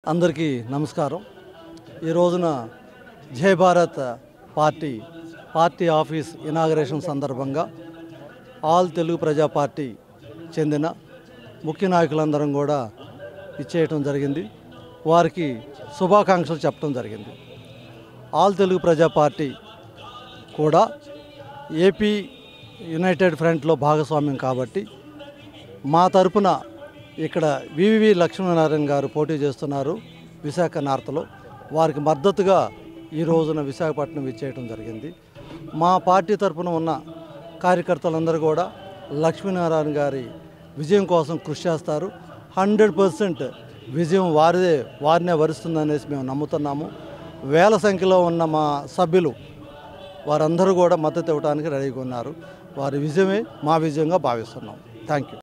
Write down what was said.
అందరికీ నమస్కారం ఈ రోజున Jai Bharat party party office inauguration సందర్భంగా ఆల్ తెలుగు ప్రజా పార్టీ చెందిన ముఖ్య నాయకులందరం కూడా ఇచ్చేయటం జరిగింది వారికి శుభాకాంక్షలు చెప్పడం జరిగింది ఆల్ తెలుగు ప్రజా పార్టీ కూడా ఏపీ యునైటెడ్ ఫ్రంట్లో భాగస్వామ్యం కాబట్టి మా తరపున ఇక్కడ వివివి లక్ష్మీనారాయణ గారు పోటీ చేస్తున్నారు విశాఖ నార్త్లో వారికి మద్దతుగా ఈ రోజున విశాఖపట్నం ఇచ్చేయటం జరిగింది మా పార్టీ తరపున ఉన్న కార్యకర్తలందరూ కూడా లక్ష్మీనారాయణ గారి విజయం కోసం కృషి చేస్తారు హండ్రెడ్ పర్సెంట్ విజయం వారిదే వారినే వరిస్తుందనేసి మేము నమ్ముతున్నాము వేల సంఖ్యలో ఉన్న మా సభ్యులు వారందరూ కూడా మద్దతు ఇవ్వడానికి రెడీగా ఉన్నారు వారి విజయమే మా విజయంగా భావిస్తున్నాం థ్యాంక్ యూ